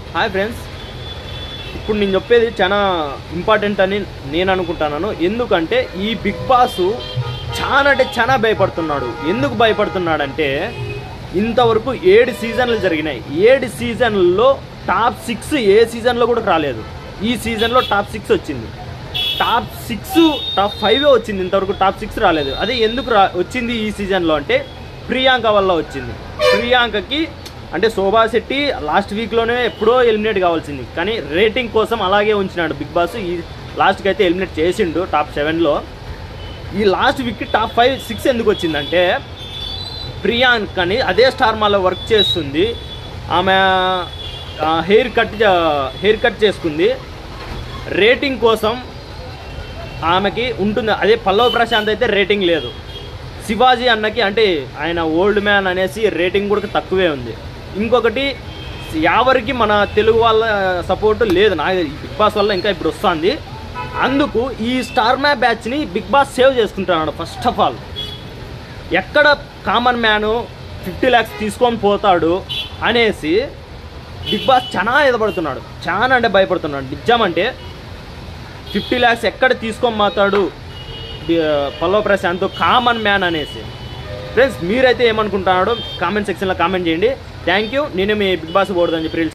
hi friends ఇప్పుడు నేను చెప్పేది చాలా ఇంపార్టెంట్ అని నేను అనుకుంటున్నాను ఎందుకంటే ఈ బిగ్ బాస్ చాలా అంటే చాలా భయపడుతున్నాడు ఎందుకు భయపడుతున్నాడంటే ఇంతవరకు ఏడు సీజన్లు జరిగినాయి ఏడు సీజన్లలో టాప్ సిక్స్ ఏ సీజన్లో కూడా రాలేదు ఈ సీజన్లో టాప్ సిక్స్ వచ్చింది టాప్ సిక్స్ టాప్ ఫైవ్ వచ్చింది ఇంతవరకు టాప్ సిక్స్ రాలేదు అదే ఎందుకు రా వచ్చింది ఈ సీజన్లో అంటే ప్రియాంక వల్ల వచ్చింది ప్రియాంకకి అంటే శోభా శెట్టి లాస్ట్ వీక్లోనే ఎప్పుడో ఎలిమినేట్ కావాల్సింది కానీ రేటింగ్ కోసం అలాగే ఉంచినాడు బిగ్ బాస్ ఈ లాస్ట్కి అయితే ఎలిమినేట్ చేసిండు టాప్ సెవెన్లో ఈ లాస్ట్ వీక్కి టాప్ ఫైవ్ సిక్స్ ఎందుకు వచ్చిందంటే ప్రియాంక్ అని అదే స్టార్ మాలో వర్క్ చేస్తుంది ఆమె హెయిర్ కట్ హెయిర్ కట్ చేసుకుంది రేటింగ్ కోసం ఆమెకి ఉంటుంది అదే పల్లవ ప్రశాంత్ అయితే రేటింగ్ లేదు శివాజీ అన్నకి అంటే ఆయన ఓల్డ్ మ్యాన్ అనేసి రేటింగ్ కూడా తక్కువే ఉంది ఇంకొకటి యావరికి మన తెలుగు వాళ్ళ సపోర్ట్ లేదు నాకు బిగ్ బాస్ వల్ల ఇంకా ఇప్పుడు వస్తుంది అందుకు ఈ స్టార్ మ్యా బ్యాచ్ని బిగ్ బాస్ సేవ్ చేసుకుంటున్నాడు ఫస్ట్ ఆఫ్ ఆల్ ఎక్కడ కామన్ మ్యాను ఫిఫ్టీ ల్యాక్స్ తీసుకొని పోతాడు అనేసి బిగ్ బాస్ చాలా ఎదపడుతున్నాడు చాలా అంటే భయపడుతున్నాడు నిజమంటే ఫిఫ్టీ ల్యాక్స్ ఎక్కడ తీసుకొని మాతాడు పల్లవ ప్రశాంత్ కామన్ మ్యాన్ అనేసి ఫ్రెండ్స్ మీరైతే ఏమనుకుంటున్నాడో కామెంట్ సెక్షన్లో కామెంట్ చేయండి థ్యాంక్ యూ నేను మీ బిగ్ బాస్ పోడదని చెప్పి